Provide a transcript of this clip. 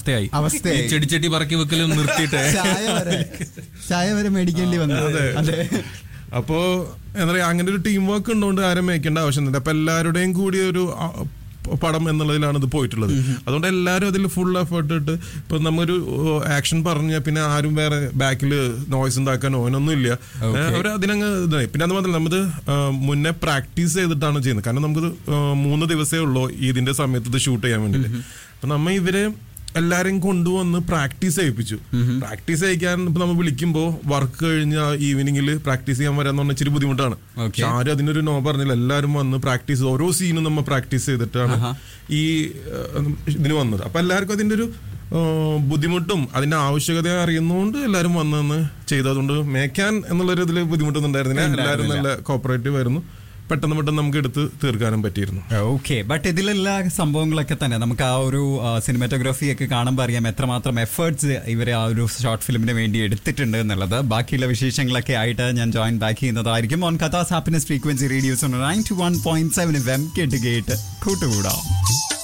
അവസ്ഥയായി അവസ്ഥയായി. ഈ ചെടിച്ചട്ടി പറക്കി വെക്കലും നിർത്തിയിട്ട് ചായ വരെ ചായ വരെ മേടിക്കേണ്ടി വന്നു അതെ അപ്പോ എന്താ പറയാ അങ്ങനെ ഒരു ടീം വർക്ക് ഉണ്ടോണ്ട് ആരും മേക്കേണ്ട ആവശ്യമില്ല അപ്പൊ എല്ലാവരുടെയും കൂടി ഒരു ആ, പടം എന്നുള്ളതിലാണ് ഇത് പോയിട്ടുള്ളത് അതുകൊണ്ട് എല്ലാവരും അതിൽ ഫുൾ എഫേർട്ട് ഇട്ട് ഇപ്പൊ നമ്മൊരു ആക്ഷൻ പറഞ്ഞ പിന്നെ ആരും വേറെ ബാക്കിൽ നോയ്സ് ഉണ്ടാക്കാനോ അതിനൊന്നും ഇല്ല അവർ അതിനങ്ങ് ഇതായി പിന്നെ അത് മാത്രമല്ല നമ്മത് മുന്നേ പ്രാക്ടീസ് ചെയ്തിട്ടാണ് ചെയ്യുന്നത് കാരണം നമുക്ക് മൂന്ന് ദിവസമേ ഉള്ളൂ ഇതിന്റെ സമയത്ത് ഇത് ഷൂട്ട് ചെയ്യാൻ വേണ്ടിയിട്ട് അപ്പൊ നമ്മ ഇവരെ എല്ലാരെയും കൊണ്ടുവന്ന് പ്രാക്ടീസ് ചെയ്യിപ്പിച്ചു പ്രാക്ടീസ് ചെയ്യിക്കാൻ ഇപ്പൊ നമ്മൾ വിളിക്കുമ്പോ വർക്ക് കഴിഞ്ഞ ഈവനിങ്ങിൽ പ്രാക്ടീസ് ചെയ്യാൻ വരാന്ന് പറഞ്ഞാൽ ഇച്ചിരി ബുദ്ധിമുട്ടാണ് പക്ഷെ ആരും അതിനൊരു നോ പറഞ്ഞില്ല എല്ലാരും വന്ന് പ്രാക്ടീസ് ഓരോ സീനും നമ്മൾ പ്രാക്ടീസ് ചെയ്തിട്ടാണ് ഈ ഏഹ്, ഇതിന് വന്നത് അപ്പൊ എല്ലാവർക്കും അതിന്റെ ഒരു ഏഹ്, ബുദ്ധിമുട്ടും അതിന്റെ ആവശ്യകത അറിയുന്നതുകൊണ്ട് എല്ലാരും വന്നെന്ന് ചെയ്തതുകൊണ്ട് മേക്കാൻ എന്നുള്ളൊരു ഇതിൽ ബുദ്ധിമുട്ടൊന്നും ഉണ്ടായിരുന്നില്ല എല്ലാവരും നല്ല കോപ്പറേറ്റീവ് ആയിരുന്നു പെട്ടെന്ന് പെട്ടെന്ന് നമുക്ക് എടുത്ത് തീർക്കാനും പറ്റിയിരുന്നു ഓക്കെ ബട്ട് ഇതിലുള്ള സംഭവങ്ങളൊക്കെ തന്നെ നമുക്ക് ആ ഒരു സിനിമാറ്റോഗ്രാഫി ഒക്കെ കാണുമ്പോൾ അറിയാം എത്രമാത്രം എഫേർട്സ് ഇവർ ആ ഒരു ഷോർട്ട് ഫിലിമിന് വേണ്ടി എടുത്തിട്ടുണ്ട് എന്നുള്ളത് ബാക്കിയുള്ള വിശേഷങ്ങളൊക്കെ ആയിട്ട് ഞാൻ ജോയിൻ ബാക്ക് ചെയ്യുന്നതായിരിക്കും on Qatar's happiness frequency radios nine two one point seven M കേട്ട് കേട്ട് കൂട്ടുകൂടാം